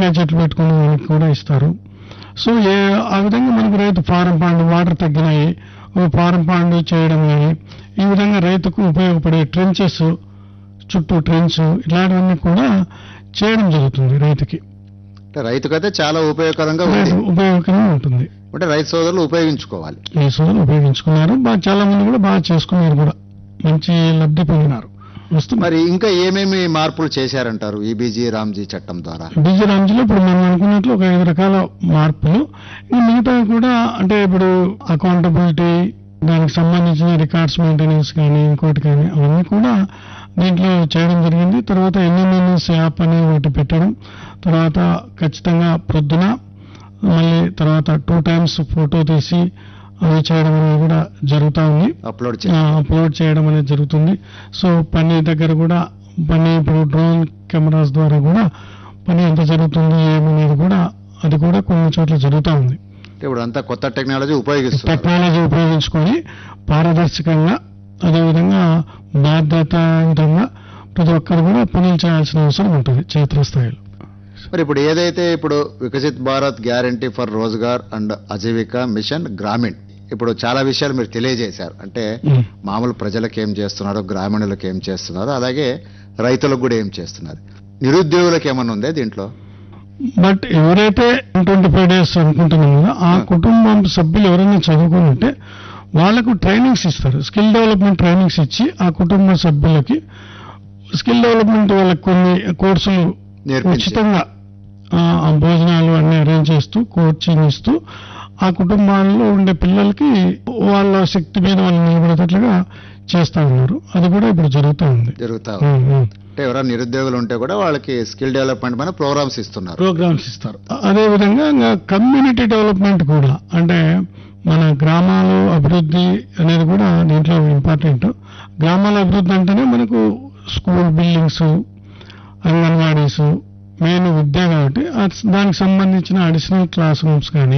నిమ్మకాయ చెట్లు పెట్టుకునే వాళ్ళకి కూడా ఇస్తారు సో ఏ ఆ విధంగా మనకు రైతు ఫారం పాండ్ వాటర్ తగ్గినాయి ఒక ఫారం పాండ్ చేయడం కానీ ఈ విధంగా రైతుకు ఉపయోగపడే ట్రెంచెస్ చుట్టూ ట్రెంచ్ ఇలాంటివన్నీ కూడా చేయడం జరుగుతుంది రైతుకి అంటే రైతుకైతే చాలా ఉపయోగకరంగా ఉంది రైతు ఉపయోగకరంగా ఉంటుంది అంటే రైతు సోదరులు ఉపయోగించుకోవాలి ఈ సోదరులు ఉపయోగించుకున్నారు బాగా చాలా మంది కూడా బాగా చేసుకున్నారు కూడా మంచి లబ్ధి పొందినారు వస్తుంది మరి ఇంకా ఏమేమి మార్పులు చేశారంటారు ఈబీజీ రామ్జీ చట్టం ద్వారా డీజీ రామ్జీలో ఇప్పుడు మనం అనుకున్నట్లు ఒక ఐదు రకాల మార్పులు ఇంకా మిగతా కూడా అంటే ఇప్పుడు అకౌంటబిలిటీ దానికి సంబంధించిన రికార్డ్స్ మెయింటెనెన్స్ కానీ ఇంకోటి కానీ అవన్నీ కూడా దీంట్లో చేయడం జరిగింది తర్వాత ఎన్ఎంఎన్ఎస్ యాప్ అని ఒకటి పెట్టడం తర్వాత ఖచ్చితంగా ప్రొద్దున మళ్ళీ తర్వాత టూ టైమ్స్ ఫోటో తీసి అవి చేయడం అనేది కూడా జరుగుతూ ఉంది అప్లోడ్ ఆ, చేయాలి అప్లోడ్ చేయడం అనేది జరుగుతుంది సో పని దగ్గర కూడా పని ఇప్పుడు డ్రోన్ కెమెరాస్ ద్వారా కూడా పని ఎంత జరుగుతుంది ఏమనేది కూడా అది కూడా కొన్ని చోట్ల జరుగుతూ ఉంది అంటే ఇప్పుడు అంతా కొత్త టెక్నాలజీ ఉపయోగిస్తున్నారు టెక్నాలజీ ఉపయోగించుకొని పారదర్శకంగా అదేవిధంగా బాధ్యతాయుతంగా ప్రతి ఒక్కరు కూడా పనులు చేయాల్సిన అవసరం ఉంటుంది క్షేత్రస్థాయిలో మరి ఇప్పుడు ఏదైతే ఇప్పుడు Viksit Bharat guarantee for Rozgar and Ajeevika mission Gramin ఇప్పుడు చాలా విషయాలు మీరు తెలియజేశారు అంటే ఉమ్. మామూలు ప్రజలకు ఏం చేస్తున్నారు గ్రామీణులకు ఏం చేస్తున్నారు అలాగే రైతులకు కూడా ఏం చేస్తున్నారు నిరుద్యోగులకు ఏమన్నా ఉందే దీంట్లో బట్ ఎవరైతే ట్వంటీ ఫైవ్ డేస్ అనుకుంటున్నాం కదా ఆ కుటుంబం సభ్యులు ఎవరైనా చదువుకుని ఉంటే వాళ్ళకు ట్రైనింగ్స్ ఇస్తారు స్కిల్ డెవలప్మెంట్ ట్రైనింగ్స్ ఇచ్చి ఆ కుటుంబ సభ్యులకి స్కిల్ డెవలప్మెంట్ వాళ్ళకి కొన్ని కోర్సులు నేర్పించి ఉచితంగా ఆ, ఆ భోజనాలు అన్ని అరేంజ్ చేస్తూ కోచింగ్ ఇస్తూ ఆ కుటుంబాల్లో ఉండే పిల్లలకి వాళ్ళ శక్తి మీద వాళ్ళు నిలబడేటట్లుగా చేస్తా ఉన్నారు అది కూడా ఇప్పుడు జరుగుతూ ఉంది జరుగుతా ఉంది. ఉమ్, ఉమ్. అంటే ఎవరైనా నిరుద్యోగులు ఉంటే కూడా వాళ్ళకి స్కిల్ డెవలప్మెంట్ పైన ప్రోగ్రామ్స్ ఇస్తున్నారు ప్రోగ్రామ్స్ ఇస్తారు అదే విధంగా ఇంకా కమ్యూనిటీ డెవలప్మెంట్ కూడా అంటే మన గ్రామాలు అభివృద్ధి అనేది కూడా దీంట్లో ఇంపార్టెంట్ గ్రామాల అభివృద్ధి అంటేనే మనకు స్కూల్ బిల్డింగ్స్ అంగన్వాడీస్ మెయిన్ విద్య కాబట్టి ఆ- దానికి సంబంధించిన అడిషనల్ క్లాస్ రూమ్స్ కానీ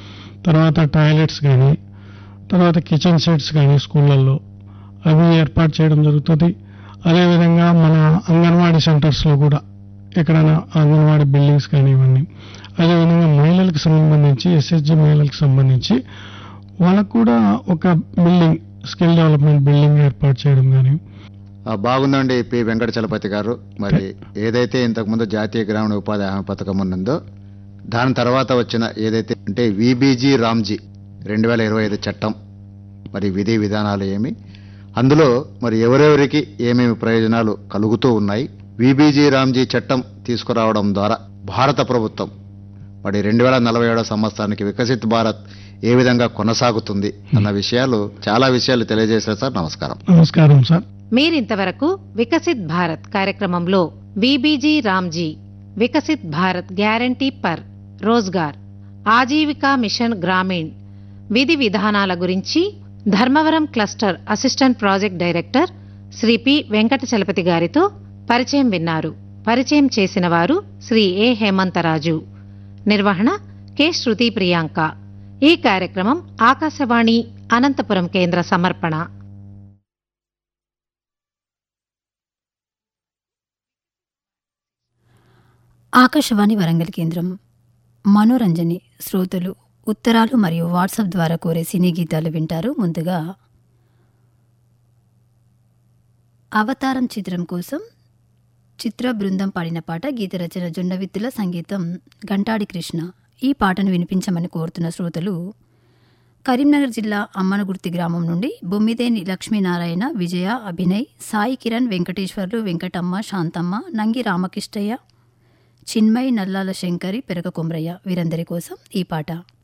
తర్వాత టాయిలెట్స్ కానీ తర్వాత కిచెన్ సెట్స్ కానీ స్కూళ్ళల్లో అవి ఏర్పాటు చేయడం జరుగుతుంది అదేవిధంగా మన అంగన్వాడీ సెంటర్స్లో కూడా ఎక్కడైనా అంగన్వాడీ బిల్డింగ్స్ కానీ ఇవన్నీ అదేవిధంగా మహిళలకు సంబంధించి ఎస్హెచ్జి మహిళలకు సంబంధించి వాళ్ళకు కూడా ఒక బిల్డింగ్ స్కిల్ డెవలప్మెంట్ బిల్డింగ్ ఏర్పాటు చేయడం కానీ ఆ, బాగుందండి పి వెంకట చలపతి గారు మరి ఏదైతే ఇంతకుముందు జాతీయ గ్రామీణ ఉపాధి హామీ పథకం ఉన్నదో దాని తర్వాత వచ్చిన ఏదైతే అంటే విబీజీ రామ్జీ రెండు వేల ఇరవై ఐదు చట్టం మరి విధి విధానాలు ఏమి అందులో మరి ఎవరెవరికి ఏమేమి ప్రయోజనాలు కలుగుతూ ఉన్నాయి విబీజీ రామ్జీ చట్టం తీసుకురావడం ద్వారా భారత ప్రభుత్వం మరి రెండు వేల నలభై ఏడో సంవత్సరానికి వికసిత్ భారత్ ఏ విధంగా కొనసాగుతుంది అన్న విషయాలు చాలా విషయాలు తెలియజేశారు సార్ నమస్కారం నమస్కారం సార్ మీరింతవరకు వికసిత్ భారత్ కార్యక్రమంలో B B G Ramji Viksit Bharat guarantee per Rozgar Ajeevika mission Gramin విధి విధానాల గురించి Dharmavaram cluster assistant project director Shri P Venkata Chalapathi గారితో పరిచయం విన్నారు పరిచయం చేసిన వారు శ్రీ ఏ హేమంతరాజు నిర్వహణ కె శృతి ప్రియాంక ఈ కార్యక్రమం ఆకాశవాణి అనంతపురం కేంద్ర సమర్పణ ఆకాశవాణి వరంగల్ కేంద్రం మనోరంజని శ్రోతలు ఉత్తరాలు మరియు వాట్సాప్ ద్వారా కోరే సినీ గీతాలు వింటారు ముందుగా అవతారం చిత్రం కోసం చిత్ర బృందం పాడిన పాట గీత రచన జొండవిత్తుల సంగీతం గంటాడి కృష్ణ ఈ పాటను వినిపించమని కోరుతున్న శ్రోతలు కరీంనగర్ జిల్లా అమ్మనగుర్తి గ్రామం నుండి బొమ్మిదేని లక్ష్మీనారాయణ విజయ అభినయ్ సాయి కిరణ్ వెంకటేశ్వర్లు వెంకటమ్మ శాంతమ్మ నంగి రామకృష్ణయ్య చిన్మయ్ నల్లాల శంకరి పెరగ కొమ్రయ్య వీరందరి కోసం ఈ పాట